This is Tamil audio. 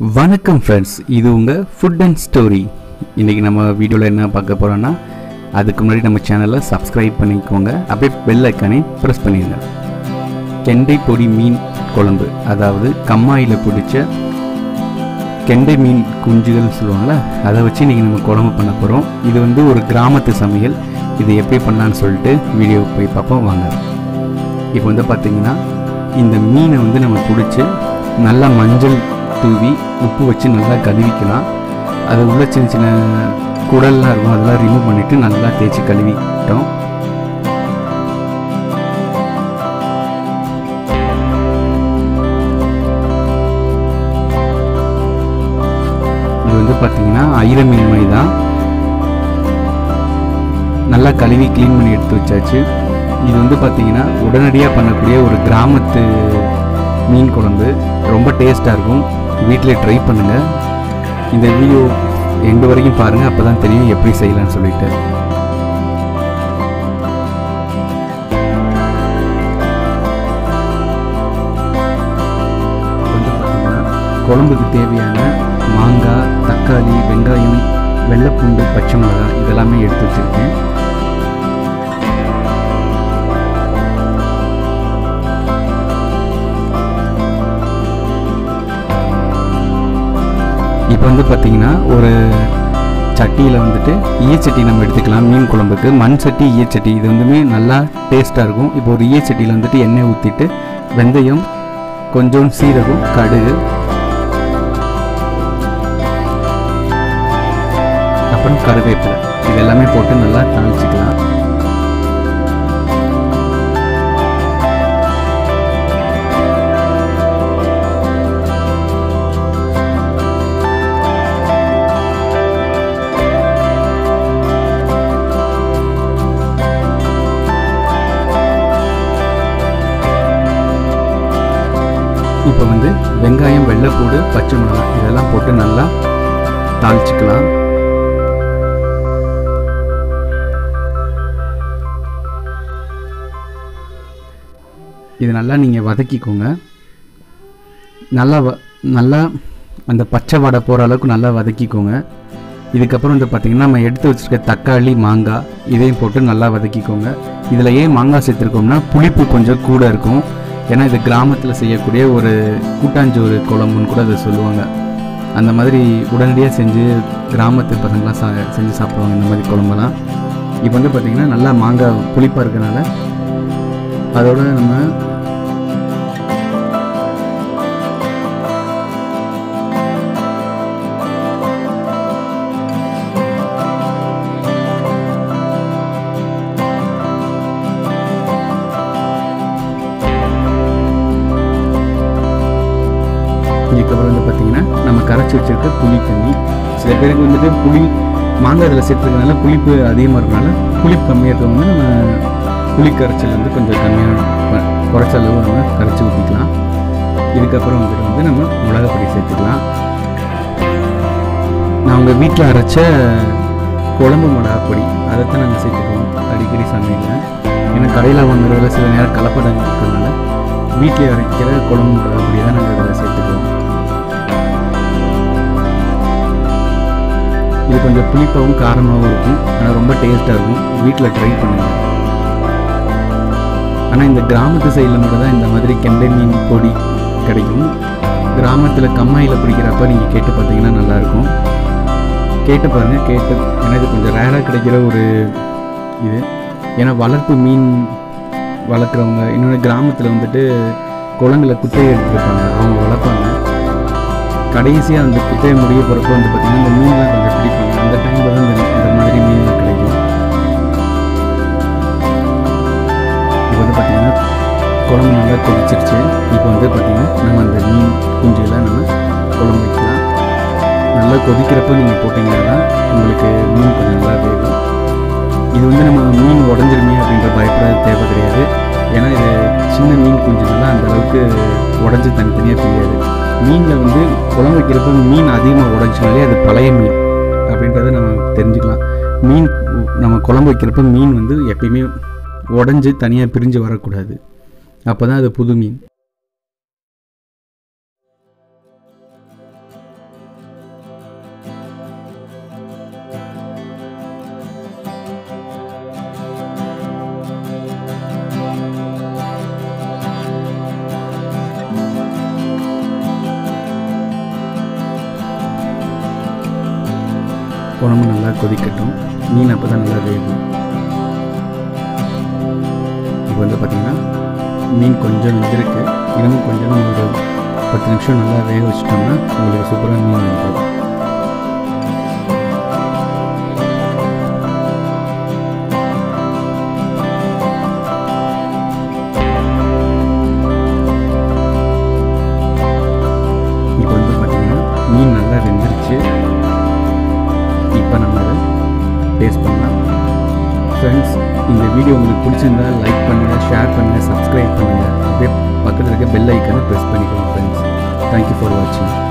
வணக்கம் ஃப்ரெண்ட்ஸ் இது உங்கள் ஃபுட் அண்ட் ஸ்டோரி இன்றைக்கி நம்ம வீடியோவில் என்ன பார்க்க போகிறோன்னா அதுக்கு முன்னாடி நம்ம சேனலை சப்ஸ்கிரைப் பண்ணிக்கோங்க அப்படியே பெல் ஐக்கானே ப்ரெஸ் பண்ணிடுங்க கெண்டை பொடி மீன் குழம்பு அதாவது கம்மாயில் பிடிச்ச கெண்டை மீன் குஞ்சுகள் சொல்லுவாங்கள்ல அதை வச்சு இன்றைக்கி நம்ம குழம்பு பண்ண போகிறோம் இது வந்து ஒரு கிராமத்து சமையல் இது எப்படி பண்ணலான்னு சொல்லிட்டு வீடியோ போய் பார்ப்போம் வாங்க இப்போ வந்து பார்த்தீங்கன்னா இந்த மீனை வந்து நம்ம பிடிச்சி நல்லா மஞ்சள் தூவி உப்பு வச்சு நல்லா கழுவிக்கலாம் அது உள்ள சின்ன சின்ன குடல்லாம் இருக்கும் அதெல்லாம் ரிமூவ் பண்ணிவிட்டு நல்லா தேய்ச்சி கழுவிட்டோம் இது வந்து பார்த்தீங்கன்னா ஐர மீன் மாதிரி தான் நல்லா கழுவி க்ளீன் பண்ணி எடுத்து வச்சாச்சு இது வந்து பார்த்தீங்கன்னா உடனடியாக பண்ணக்கூடிய ஒரு கிராமத்து மீன் குழம்பு ரொம்ப டேஸ்ட்டாக இருக்கும் வீட்டிலே ட்ரை பண்ணுங்கள் இந்த வீடியோ எண்டு வரைக்கும் பாருங்கள் அப்போ தான் தெரியும் எப்படி செய்யலாம்னு சொல்லிட்டு வந்து பார்த்தீங்கன்னா குழம்புக்கு தேவையான மாங்காய் தக்காளி வெங்காயம் வெள்ளைப்பூண்டு பச்சை மிளகாய் இதெல்லாமே எடுத்து வச்சுருக்கேன் இப்போ வந்து பார்த்தீங்கன்னா ஒரு சட்டியில் வந்துட்டு ஈயச்சட்டி நம்ம எடுத்துக்கலாம் மீன் குழம்புக்கு மண் சட்டி ஈயச்சட்டி இது வந்துமே நல்லா டேஸ்ட்டாக இருக்கும் இப்போ ஒரு ஈயச்சட்டியில் வந்துட்டு எண்ணெய் ஊற்றிட்டு வெந்தயம் கொஞ்சம் சீரகம் கடுகு அப்புறம் கருவேப்பிலை இது எல்லாமே போட்டு நல்லா தாளிச்சிக்கலாம் இப்போ வந்து வெங்காயம் வெள்ளைப்பூடு பச்சை மிளகாய் இதெல்லாம் போட்டு நல்லா தாளிச்சுக்கலாம் இது நல்லா நீங்கள் வதக்கிக்கோங்க நல்லா வ நல்லா அந்த பச்சை வடை போகிற அளவுக்கு நல்லா வதக்கிக்கோங்க இதுக்கப்புறம் வந்து பார்த்திங்கன்னா நம்ம எடுத்து வச்சுருக்க தக்காளி மாங்காய் இதையும் போட்டு நல்லா வதக்கிக்கோங்க இதில் ஏன் மாங்காய் சேர்த்துருக்கோம்னா புளிப்பு கொஞ்சம் கூட இருக்கும் ஏன்னா இது கிராமத்தில் செய்யக்கூடிய ஒரு கூட்டாஞ்சோறு குழம்புன்னு கூட அதை சொல்லுவாங்க அந்த மாதிரி உடனடியாக செஞ்சு கிராமத்து பசங்களாம் சா செஞ்சு சாப்பிடுவாங்க இந்த மாதிரி குழம்பெல்லாம் இப்போ வந்து பார்த்திங்கன்னா நல்லா மாங்காய் புளிப்பாக இருக்கனால அதோட நம்ம இதுக்கப்புறம் வந்து பார்த்திங்கன்னா நம்ம கரைச்சி வச்சிருக்க புளி தண்ணி சில பேருக்கு வந்துட்டு புளி மாங்காய் இதில் சேர்த்துக்கிறதுனால புளிப்பு அதிகமாக இருக்கனால புளிப்பு கம்மியாக இருக்கவங்க நம்ம புளி கரைச்சல் வந்து கொஞ்சம் கம்மியாக குறைச்ச அளவு நம்ம கரைச்சி ஊற்றிக்கலாம் இதுக்கப்புறம் வந்துட்டு வந்து நம்ம மிளகாப்பொடி சேர்த்துக்கலாம் நான் உங்கள் வீட்டில் அரைச்ச குழம்பு மிளகாப்பொடி அதைத்தான் நாங்கள் சேர்த்துக்குவோம் அடிக்கடி சமையலில் ஏன்னா கடையில் வாங்குறதுல சில நேரம் கலப்படம் இருக்கிறதுனால வீட்டில் அரைக்கிற குழம்பு மிளகாப்பொடி தான் நாங்கள் அதில் சேர்த்துக்குவோம் இது கொஞ்சம் புளிப்பாகவும் காரமாகவும் இருக்கும் ஆனால் ரொம்ப டேஸ்ட்டாக இருக்கும் வீட்டில் ட்ரை பண்ணுங்கள் ஆனால் இந்த கிராமத்து சைடில் மட்டும் தான் இந்த மாதிரி கெண்டை மீன் பொடி கிடைக்கும் கிராமத்தில் கம்மாயில் பிடிக்கிறப்ப நீங்கள் கேட்டு பார்த்தீங்கன்னா நல்லாயிருக்கும் கேட்டு பாருங்கள் கேட்டு ஏன்னா இது கொஞ்சம் ரேராக கிடைக்கிற ஒரு இது ஏன்னா வளர்ப்பு மீன் வளர்க்குறவங்க இன்னொன்று கிராமத்தில் வந்துட்டு குளங்களை குத்தையை எடுத்துருப்பாங்க அவங்க வளர்ப்பாங்க கடைசியாக அந்த குத்தையை முடிய போகிறப்போ வந்து பார்த்திங்கன்னா இந்த மீன்லாம் கொஞ்சம் பிடிப்பாங்க அந்த டைமில் தான் இந்த இந்த மாதிரி மீன்லாம் கிடைக்கும் இப்போ வந்து பார்த்திங்கன்னா குழம்பு நல்லா கொதிச்சிருச்சு இப்போ வந்து பார்த்திங்கன்னா நம்ம அந்த மீன் குஞ்சுகளை நம்ம குழம்பு வைக்கலாம் நல்லா கொதிக்கிறப்போ நீங்கள் போட்டிங்கன்னா தான் உங்களுக்கு மீன் கொஞ்சம் நல்லா வேகும் இது வந்து நம்ம மீன் உடஞ்சிருமே அப்படின்ற பயப்பட தேவை கிடையாது ஏன்னா இது சின்ன மீன் குஞ்சுனால அந்த அளவுக்கு உடஞ்சி தனித்தனியாக தெரியாது மீனில் வந்து குழம்பு வைக்கிறப்ப மீன் அதிகமாக உடஞ்சினாலே அது பழைய மீன் அப்படின்றத நம்ம தெரிஞ்சுக்கலாம் மீன் நம்ம குழம்பு வைக்கிறப்ப மீன் வந்து எப்பயுமே உடஞ்சி தனியாக பிரிஞ்சு வரக்கூடாது அப்போ தான் அது புது மீன் குழம்பு நல்லா கொதிக்கட்டும் மீன் அப்போ தான் நல்லா வேகும் இப்போ வந்து பார்த்திங்கன்னா மீன் கொஞ்சம் வெந்திருக்கு இன்னமும் கொஞ்சம் ஒரு பத்து நிமிஷம் நல்லா வேக வச்சிட்டோம்னா உங்களுக்கு சூப்பராக மீன் வந்துடும் இப்போ வந்து பார்த்திங்கன்னா மீன் நல்லா வெந்துருச்சு இப்போ நம்ம அதை டேஸ்ட் பண்ணலாம் ஃப்ரெண்ட்ஸ் இந்த வீடியோ உங்களுக்கு பிடிச்சிருந்தா லைக் பண்ணுங்கள் ஷேர் பண்ணுங்கள் சப்ஸ்கிரைப் பண்ணுங்கள் அப்படியே பக்கத்தில் இருக்க பெல் ஐக்கனை ப்ரெஸ் பண்ணிக்கோங்க ஃப்ரெண்ட்ஸ் தேங்க்யூ ஃபார் வாட்சிங்